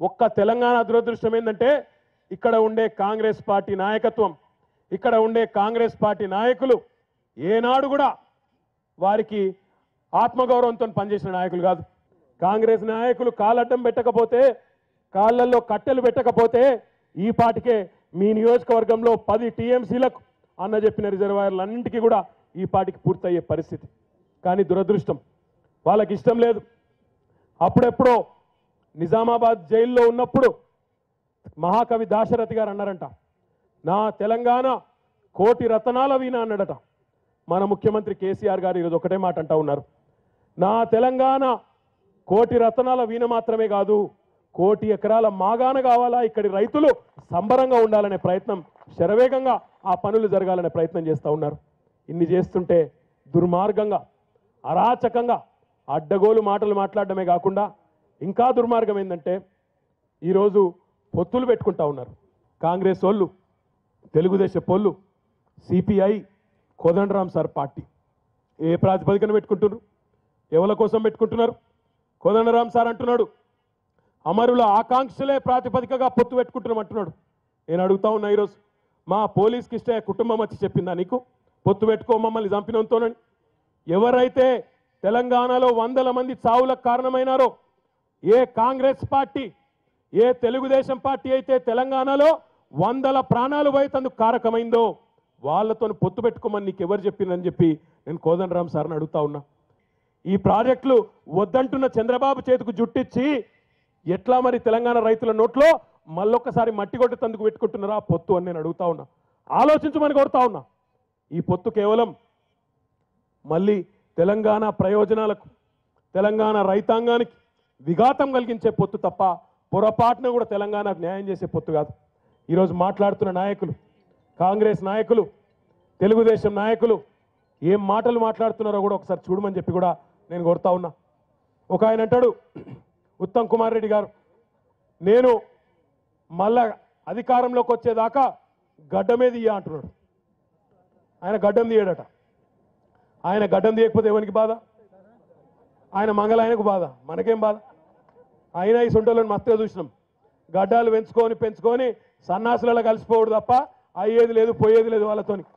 ఒక్క తెలంగాణ దురదృష్టం ఏంటంటే ఇక్కడ ఉండే కాంగ్రెస్ పార్టీ నాయకత్వం ఇక్కడ ఉండే కాంగ్రెస్ పార్టీ నాయకులు ఏనాడు కూడా వారికి ఆత్మగౌరవంతో పనిచేసిన నాయకులు కాదు కాంగ్రెస్ నాయకులు కాలడ్డం పెట్టకపోతే కాళ్ళల్లో కట్టెలు పెట్టకపోతే ఈ పాటికే మీ నియోజకవర్గంలో పది టీఎంసీలకు అన్న చెప్పిన రిజర్వాయర్లన్నింటికీ కూడా ఈ పాటికి పూర్తయ్యే పరిస్థితి కానీ దురదృష్టం వాళ్ళకి ఇష్టం లేదు అప్పుడెప్పుడో నిజామాబాద్ జైల్లో ఉన్నప్పుడు మహాకవి దాశరథి గారు అన్నారంట నా తెలంగాణ కోటి రతనాల వీణ అన్నాడట మన ముఖ్యమంత్రి కేసీఆర్ గారు ఈరోజు ఒకటే మాట అంటా ఉన్నారు నా తెలంగాణ కోటి రతనాల వీణ మాత్రమే కాదు కోటి ఎకరాల మాగాన కావాలా ఇక్కడి రైతులు సంబరంగా ఉండాలనే ప్రయత్నం శరవేగంగా ఆ పనులు జరగాలనే ప్రయత్నం చేస్తూ ఉన్నారు ఇన్ని చేస్తుంటే దుర్మార్గంగా అరాచకంగా అడ్డగోలు మాటలు మాట్లాడడమే కాకుండా ఇంకా దుర్మార్గం ఏంటంటే ఈరోజు పొత్తులు పెట్టుకుంటా ఉన్నారు కాంగ్రెస్ వాళ్ళు తెలుగుదేశం పొల్లు సిపిఐ కోదండరాం సార్ పార్టీ ఏ ప్రాతిపదికన పెట్టుకుంటున్నారు ఎవరి కోసం పెట్టుకుంటున్నారు కోదండరాం సార్ అంటున్నాడు అమరుల ఆకాంక్షలే ప్రాతిపదికగా పొత్తు పెట్టుకుంటున్నాం అంటున్నాడు నేను అడుగుతా ఉన్నా ఈరోజు మా పోలీస్కి ఇష్టే కుటుంబం వచ్చి చెప్పిందా నీకు పొత్తు పెట్టుకో మమ్మల్ని చంపినంతోనని ఎవరైతే తెలంగాణలో వందల మంది చావులకు కారణమైనారో ఏ కాంగ్రెస్ పార్టీ ఏ తెలుగుదేశం పార్టీ అయితే తెలంగాణలో వందల ప్రాణాలు పోయేందుకు కారకమైందో వాళ్ళతో పొత్తు పెట్టుకోమని నీకు ఎవరు చెప్పిందని చెప్పి నేను కోదండరామ్ సార్ని అడుగుతా ఉన్నా ఈ ప్రాజెక్టులు వద్దంటున్న చంద్రబాబు చేతికి జుట్టిచ్చి ఎట్లా మరి తెలంగాణ రైతుల నోట్లో మళ్ళొక్కసారి మట్టి కొట్టేందుకు పెట్టుకుంటున్నారా ఆ పొత్తు అని నేను అడుగుతా ఉన్నా ఆలోచించమని కోరుతా ఉన్నా ఈ పొత్తు కేవలం మళ్ళీ తెలంగాణ ప్రయోజనాలకు తెలంగాణ రైతాంగానికి విఘాతం కలిగించే పొత్తు తప్ప పొరపాటున కూడా తెలంగాణకు న్యాయం చేసే పొత్తు కాదు ఈరోజు మాట్లాడుతున్న నాయకులు కాంగ్రెస్ నాయకులు తెలుగుదేశం నాయకులు ఏం మాటలు మాట్లాడుతున్నారో కూడా ఒకసారి చూడమని చెప్పి కూడా నేను కోరుతా ఉన్నా ఒక ఆయన అంటాడు ఉత్తమ్ కుమార్ రెడ్డి గారు నేను మళ్ళా అధికారంలోకి వచ్చేదాకా గడ్డ మీద ఇయ్య అంటున్నాడు ఆయన గడ్డం తీయడట ఆయన గడ్డం తీయకపోతే ఎవరికి బాధ ఆయన మంగళ ఆయనకు బాధ మనకేం బాధ అయినా ఈ సొంటలను మస్తుగా చూసినాం గడ్డాలు పెంచుకొని పెంచుకొని సన్నాసులలో కలిసిపోవడు తప్ప అయ్యేది లేదు పోయేది లేదు వాళ్ళతోని